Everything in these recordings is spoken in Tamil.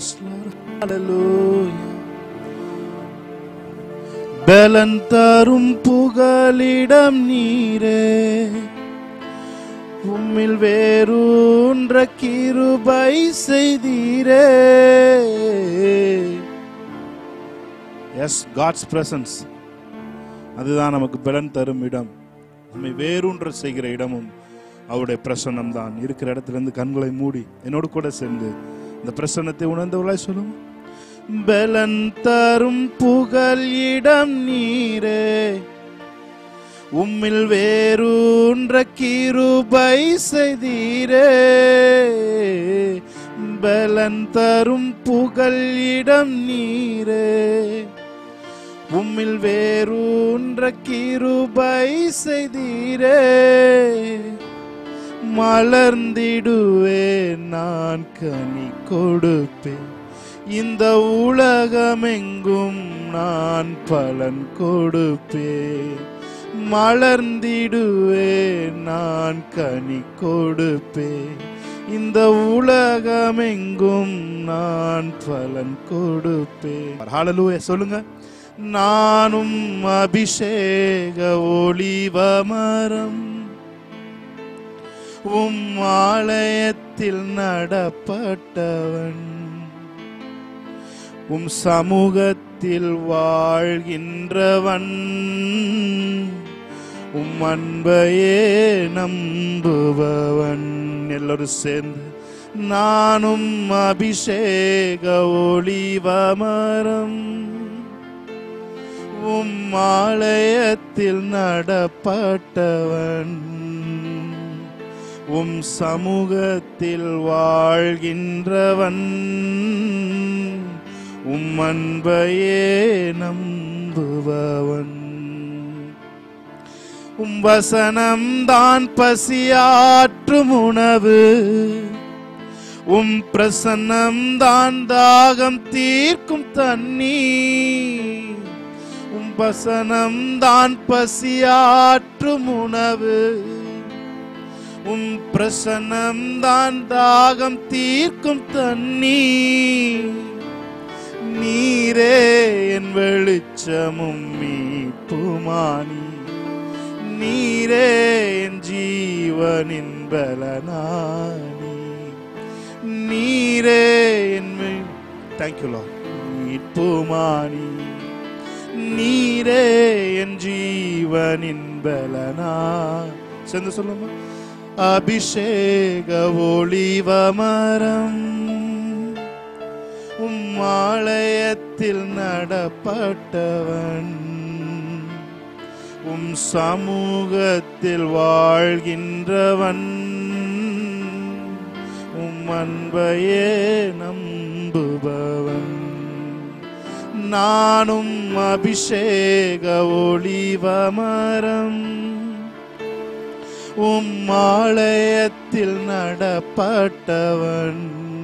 Yes, Lord. Hallelujah. பலன் தரும் புகலிடம் நீரே உம்மில் வேரூன்ற கிருபை செய்தீரே எஸ் காட்ஸ் பிரசன்ஸ் அதுதான் நமக்கு பலன் தரும் இடம் நம்மை வேரூன்ற செய்கிற இடமும் அவருடைய பிரசன்னம் தான் இருக்கிற இடத்துல இருந்து கண்களை மூடி என்னோடு கூட சேர்ந்து இந்த பிரசன்னத்தை உணர்ந்தவர்களாய் சொல்லும் பலன் தரும் புகழ் இடம் நீரே உம்மில் வேரூன்ற கிருபை செய்தீரே பலன் தரும் புகழ் இடம் நீரே உம்மில் வேரூன்ற கிருபை செய்தீரே மலர்ந்திடுவே நான் கனி கொடுப்பேன் இந்த உலகமெங்கும் நான் பலன் கொடுப்பேன் மலர்ந்திடுவே நான் கனி கொடுப்பேன் இந்த உலகமெங்கும் நான் பலன் கொடுப்பேன் ஹalleluya சொல்லுங்க நானும் அபிஷேக ஒளிவ மரம் உம் ஆலயத்தில் நடப்பட்டவன் உம் சமூகத்தில் வாழ்கின்றவன் உம் அன்பையே நம்புபவன் எல்லாரும் சேர்ந்து நானும் அபிஷேக ஒளிவமரம் உம் ஆலயத்தில் நடப்பட்டவன் உம் சமூகத்தில் வாழ்கின்றவன் உம் அன்பையே நம்புபவன் உம் வசனம் தான் பசியாற்றும் உணவு உம் பிரசன்னம் தான் தாகம் தீர்க்கும் தண்ணீர் உம் வசனம் தான் பசியாற்றும் உணவு உம் பிரசன்னம் தான் தாகம் தீர்க்கும் தண்ணீர் நீரே என் வெளிச்சமும் மீட்புமானி நீரே என் ஜீவனின் பலனானி நீரே என் தேங்க்யூ மீட்புமானி நீரே என் ஜீவனின் பலனா சேர்ந்து சொல்லுமா அபிஷேக ஒளிவமரம் உம் ஆலயத்தில் நடப்பட்டவன் உம் சமூகத்தில் வாழ்கின்றவன் உம் அன்பையே நம்புபவன் நானும் அபிஷேக ஒளிவமரம் உம் ஆலயத்தில் நடப்பட்டவன்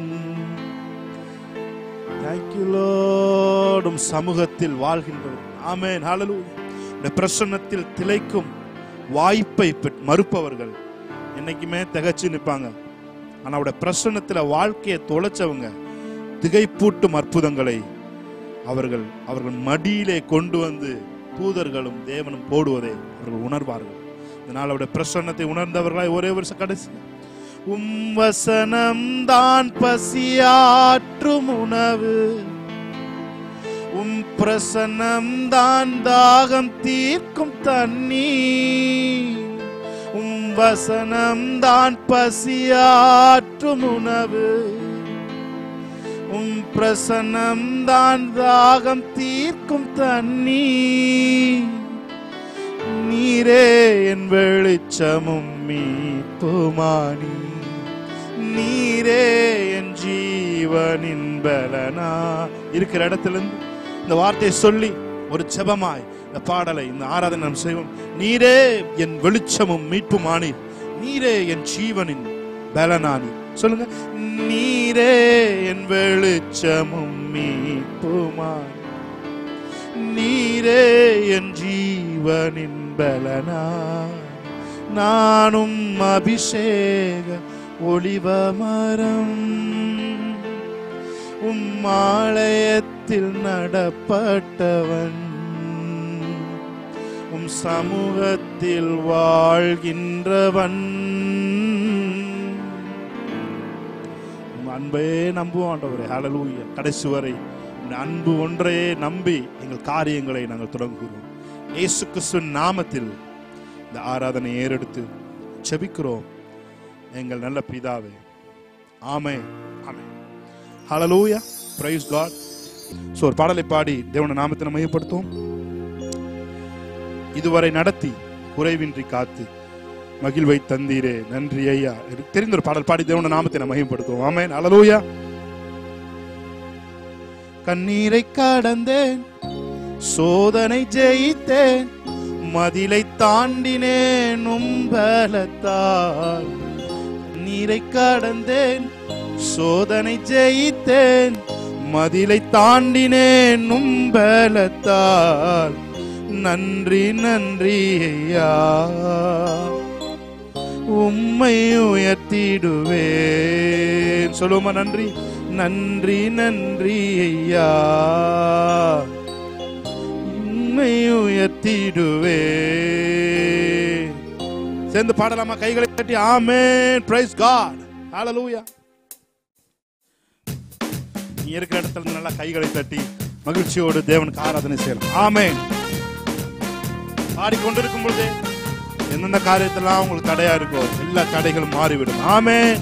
தேங்க்யூ லோடும் சமூகத்தில் வாழ்கின்றவன் ஆமென் ஹalleluya இந்த பிரசன்னத்தில் திளைக்கும் வாய்ப்பை பெற்- மறுப்பவர்கள் என்னைக்குமே திகைச்சு நிற்பாங்க ஆனா அவருடைய பிரசன்னத்துல வாழ்க்கையை தொலைச்சவங்க திகைப்பூட்டும் அற்புதங்களை அவர்கள் அவர்கள் மடியிலே கொண்டு வந்து தூதர்களும் தேவனும் போடுவதை அவர்கள் உணர்வார்கள் இதனால் அவருடைய பிரசன்னத்தை உணர்ந்தவர்களாய் ஒரே வருஷம் கடைசி உம் வசனம் தான் பசியாற்றும் உணவு உம் பிரசன்னம் தான் தாகம் தீர்க்கும் தண்ணீர் உம் வசனம் தான் பசியாற்றும் உணவு உம் பிரசன்னம் தான் தாகம் தீர்க்கும் தண்ணீர் நீரே என் வெளிச்சமும் மீட்புமானி நீரே என் ஜீவனின் பலனா இருக்கிற இடத்துல இருந்து இந்த வார்த்தையை சொல்லி ஒரு செபமாய் இந்த பாடலை இந்த ஆராதனை நாம் செய்வோம் நீரே என் வெளிச்சமும் மீட்புமானீர் நீரே என் ஜீவனின் பலனானி சொல்லுங்க நீரே என் வெளிச்சமும் மீட்புமானி நீரே என் ஜீவனின் பலனா நானும் அபிஷேக ஒளிவமரம் உம் ஆலயத்தில் நடப்பட்டவன் உம் சமூகத்தில் வாழ்கின்றவன் உம் அன்பையே நம்புவோம் ஆண்டவரே ஹalleluya கடைசி வரை உம் அன்பு ஒன்றையே நம்பி எங்கள் காரியங்களை நாங்கள் தொடங்குகிறோம் இயேசு கிறிஸ்துவின் நாமத்தில் இந்த ஆராதனை ஏறெடுத்து செபிக்கிறோம் எங்கள் நல்ல பிதாவே ஆமே ஆமே ஹalleluya praise god சோ ஒரு பாடலை பாடி தேவன நாமத்தை மையப்படுத்துவோம் இதுவரை நடத்தி குறைவின்றி காத்து மகிழ்வை தந்தீரே நன்றி ஐயா எனக்கு தெரிந்த ஒரு பாடல் பாடி தேவன நாமத்தை நான் மகிமைப்படுத்துவோம் ஆமென் ஹalleluya கண்ணீரை கடந்தேன் சோதனை ஜெயித்தேன் மதிலை தாண்டினேன் உம்பலத்தால் நீரை கடந்தேன் சோதனை ஜெயித்தேன் மதிலை தாண்டினேன் உம்பலத்தால் நன்றி நன்றி ஐயா உம்மை உயர்த்திடுவேன் சொல்லுமா நன்றி நன்றி நன்றி ஐயா உம்மை உயர்த்திடுவேன் சேர்ந்து பாடலாமா கைகளை தட்டி ஆமென் பிரைஸ் காட் ஹalleluya நீ இருக்கிற இடத்துல இருந்து நல்லா கைகளை தட்டி மகிழ்ச்சியோடு தேவனுக்கு ஆராதனை செய்யலாம் ஆமென் பாடிக்கொண்டிருக்கும் பொழுதே எந்தெந்த காரியத்தெல்லாம் உங்களுக்கு தடையா இருக்கோ எல்லா தடைகளும் மாறிவிடும் ஆமென்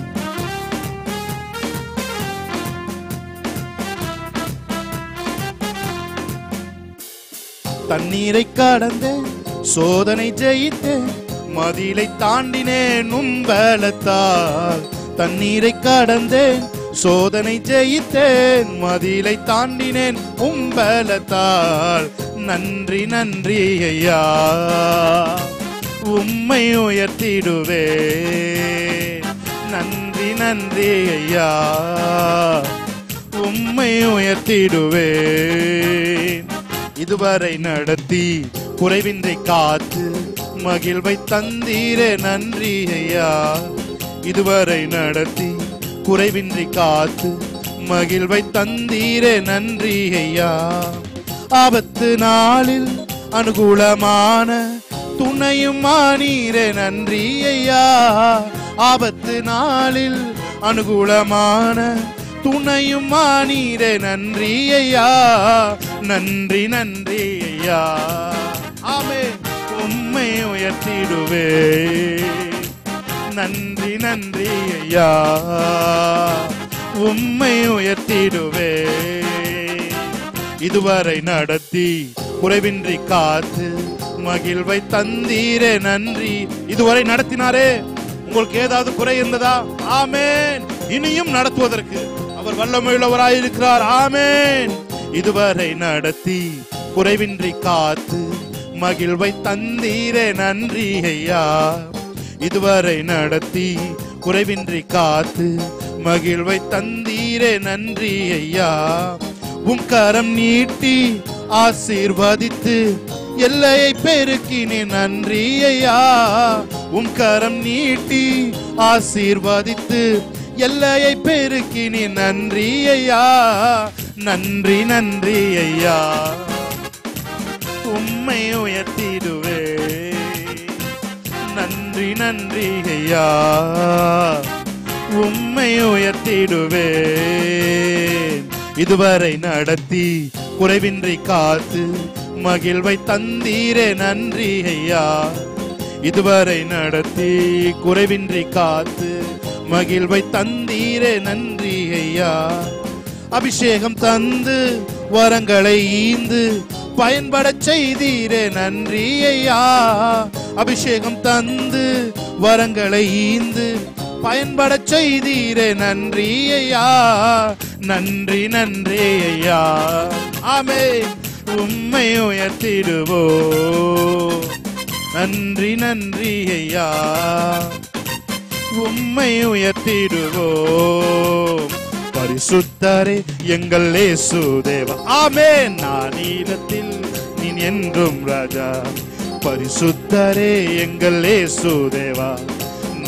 தண்ணீரை கடந்தேன் சோதனை ஜெயித்தேன் மதிலை தாண்டினேன் உம்பலத்தால் தண்ணீரை கடந்தேன் சோதனை ஜெயித்தேன் மதிலை தாண்டினேன் உம்பலத்தால் நன்றி நன்றி ஐயா உம்மை உயர்த்திடுவேன் நன்றி நன்றி ஐயா உம்மை உயர்த்திடுவேன் இதுவரை நடத்தி குறைவின்றி காத்து மகிழ்வை தந்தீரே நன்றி ஐயா இதுவரை நடத்தி குறைவின்றி காத்து மகிழ்வை தந்தீரே நன்றி ஐயா ஆபத்து நாளில் அனுகூலமான துணையும் மானீரே நன்றி ஐயா ஆபத்து நாளில் அனுகூலமான துணையும் மானீரே நன்றி ஐயா நன்றி நன்றி ஐயா ஆமே உம்மை உயர்த்திடுவே நன்றி நன்றி ஐயா உம்மை உயர்த்திடுவே இதுவரை நடத்தி குறைவின்றி காத்து மகிழ்வை தந்தீரே நன்றி இதுவரை நடத்தினாரே உங்களுக்கு ஏதாவது குறை இருந்ததா ஆமேன் இனியும் நடத்துவதற்கு அவர் வல்லமையுள்ளவராயிருக்கிறார் ஆமேன் இதுவரை நடத்தி குறைவின்றி காத்து மகிழ்வை தந்தீரே நன்றி ஐயா இதுவரை நடத்தி குறைவின்றி காத்து மகிழ்வை தந்தீரே நன்றி ஐயா உன் கரம் நீட்டி ஆசீர்வதித்து எல்லையை பெருக்கினே நன்றி ஐயா உன் கரம் நீட்டி ஆசீர்வதித்து எல்லையை பெருக்கினே நன்றி ஐயா நன்றி நன்றி ஐயா உம்மை உயர்த்திடுவே நன்றி நன்றி ஐயா உம்மை உயர்த்திடுவேன் இதுவரை நடத்தி குறைவின்றி காத்து மகிழ்வை தந்தீரே நன்றி ஐயா இதுவரை நடத்தி குறைவின்றி காத்து மகிழ்வை தந்தீரே நன்றி ஐயா அபிஷேகம் தந்து வரங்களை ஈந்து பயன்படச் செய்தீரே நன்றி ஐயா அபிஷேகம் தந்து வரங்களை ஈந்து பயன்படச் செய்தீரே நன்றி ஐயா நன்றி நன்றி ஐயா ஆமே உம்மை உயர்த்திடுவோ நன்றி நன்றி ஐயா உம்மை உயர்த்திடுவோம் பரிசுத்தரே எங்கள் இயேசு தேவா ஆமென் நான் நீலத்தில் நீ என்றும் ராஜா பரிசுத்தரே எங்கள் இயேசு தேவா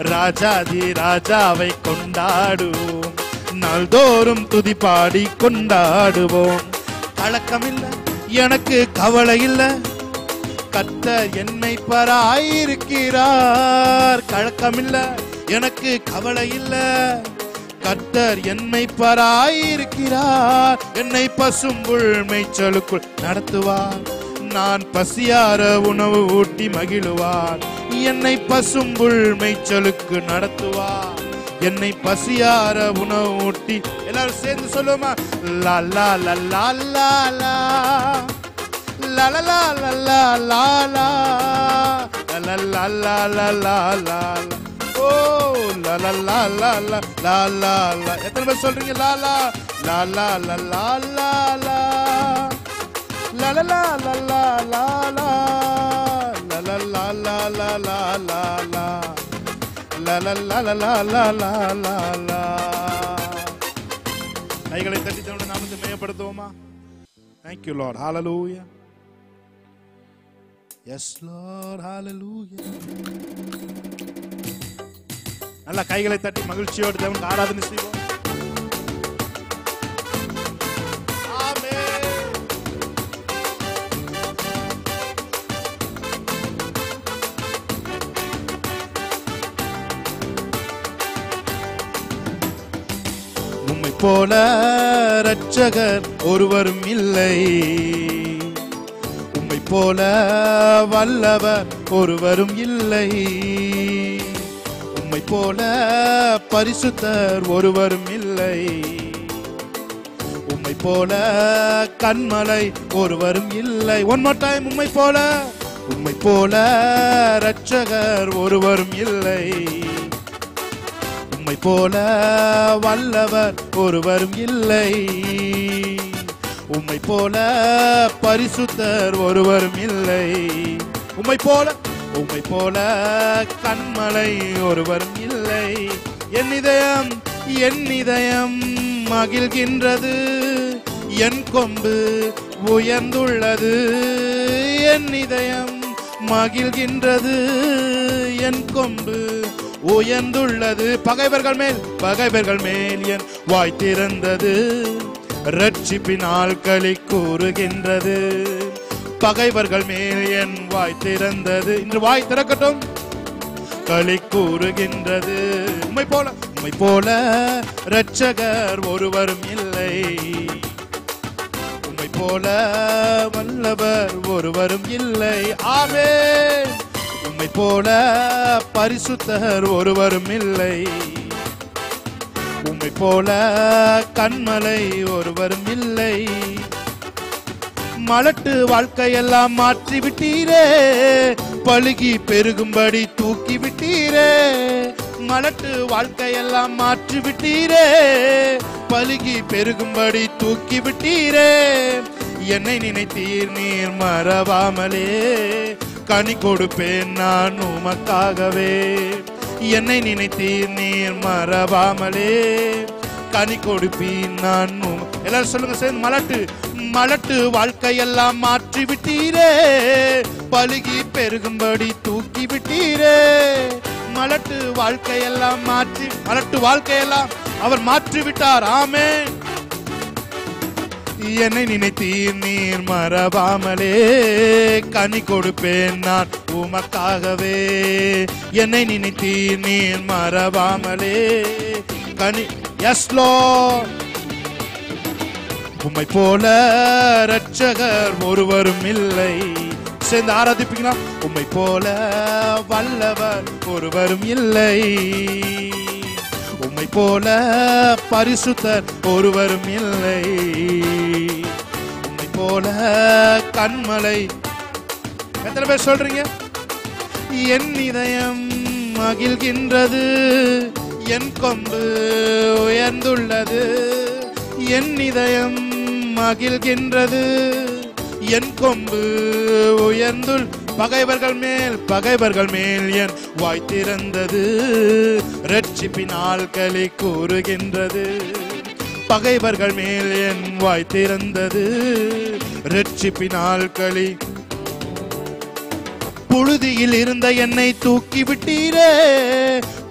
ராஜாதி ராஜாவை கொண்டாடுவோம் நாள்தோறும் துதி பாடி கொண்டாடுவோம் கலக்கமில்லை எனக்கு கவலை இல்லை கர்த்தர் என்னை பராயிருக்கிறார் கலக்கமில்ல எனக்கு கவலை இல்ல கர்த்தர் என்னை பராயிருக்கிறார் என்னை பசும்புள் மேய்ச்சலுக்குள் நடத்துவார் நான் பசியார உணவு ஊட்டி மகிழுவார் என்னை பசும்புள் மேய்ச்சலுக்கு நடத்துவார் என்னை பசியார உணவு ஊட்டி எல்லாரும் சேர்ந்து சொல்லுவோமா லா லா லா லா லா லா La la la la la la la la la la la la la la Oh la la la la la la la la எத்தனை பேர் சொல்றீங்க லா லா லா லா லா லா லா லா La la la la la la la La la la la la la la la La la la la la la la la la கைகளை தட்டி தன்னுடைய நாமத்தை மேயப்படுத்துவோமா Thank you, Lord. Hallelujah. Yes, Lord. Hallelujah. நல்ல கைகளை தட்டி மகிழ்ச்சியோடு தேவனுக்கு ஆராதனை செய்வோம் Amen. உம்மை போல இரட்சகர் ஒருவரும் இல்லை உம்மை போல வல்லவர் ஒருவரும் இல்லை உம்மை போல பரிசுத்தர் ஒருவரும் இல்லை உம்மை போல கண்மலை ஒருவரும் இல்லை ஒன் மோர் டைம் உம்மை போல உம்மை போல இரட்சகர் ஒருவரும் இல்லை உம்மை போல வல்லவர் ஒருவரும் இல்லை உம்மை போல பரிசுத்தர் ஒருவரும் இல்லை உம்மை போல உம்மை போல கண்மலை ஒருவரும் இல்லை என் இதயம் என் இதயம் மகிழ்கின்றது என் கொம்பு உயர்ந்துள்ளது என் இதயம் மகிழ்கின்றது என் கொம்பு உயர்ந்துள்ளது பகைவர்கள் மேல் பகைவர்கள் மேல் என் வாய் திறந்தது ரட்சிப்பினால் களி கூறுகின்றது பகைவர்கள் மேல் என் வாய் திறந்தது இன்று வாய் திறக்கட்டும் களி கூறுகின்றது உம்மை போல உம்மை போல இரட்சகர் ஒருவரும் இல்லை உம்மை போல வல்லவர் ஒருவரும் இல்லை ஆமென் உம்மை போல பரிசுத்தர் ஒருவரும் இல்லை உம்மை போல கண்மலை ஒருவரும் இல்லை மலட்டு வாழ்க்கையெல்லாம் மாற்றி விட்டீரே பழுகி பெருகும்படி தூக்கி விட்டீரே மலட்டு வாழ்க்கையெல்லாம் மாற்றி விட்டீரே பழுகி பெருகும்படி தூக்கி விட்டீரே என்னை நினைத்தீர் நீர் மறவாமலே கனி கொடுப்பேன் நான் உமக்காகவே என்னை நினைத்தீர் நீர் மறவாமலே கனி கொடுப்பீன் நான் உம்- எல்லாரும் சொல்லுங்க சேர்ந்து மலட்டு மலட்டு வாழ்க்கையெல்லாம் மாற்றி விட்டீரே பழுகி பெருகும்படி தூக்கி விட்டீரே மலட்டு வாழ்க்கையெல்லாம் மாற்றி மலட்டு வாழ்க்கையெல்லாம் அவர் மாற்றி விட்டார் ஆமென் என்னை நினைத்தீர் நீர் மறவாமலே கனி கொடுப்பேன் நான் உமக்காகவே என்னை நினைத்தீர் நீர் மறவாமலே கனி எஸ் உம்மை போல இரட்சகர் ஒருவரும் இல்லை சேர்ந்து ஆராதிப்பீங்களா உம்மை போல வல்லவர் ஒருவரும் இல்லை உம்மை போல பரிசுத்தர் ஒருவரும் இல்லை உம்மை போல கண்மலை எத்தனை பேர் சொல்றீங்க என் இதயம் மகிழ்கின்றது என் கொம்பு உயர்ந்துள்ளது என் இதயம் மகிழ்கின்றது என் கொம்பு உயர்ந்துள் பகைவர்கள் மேல் பகைவர்கள் மேல் என் வாய் திறந்தது ரட்சிப்பினால் களி கூறுகின்றது பகைவர்கள் மேல் என் வாய் திறந்தது ரட்சிப்பினால் களி புழுதியில் இருந்த என்னை தூக்கி விட்டீரே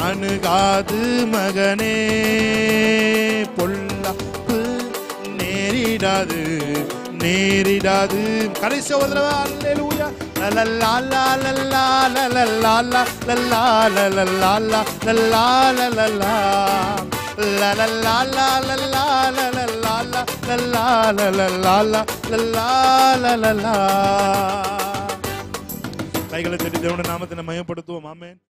அணுகாது மகனே பொல்லாப்பு நேரிடாது நேரிடாது கடைசி ஒரு தடவை அல்லேலூயா லலல்லா லலல்லா லலல்லா லலல்லா லலல்லா லலல்லா லலல்லா லலல்லா லலல்லா லலல்லா லலல்லா லலல்லா லலல்லா லலல்லா கைகளை தட்டி தேவனுடைய நாமத்தை மயப்படுத்துவோம் ஆமென்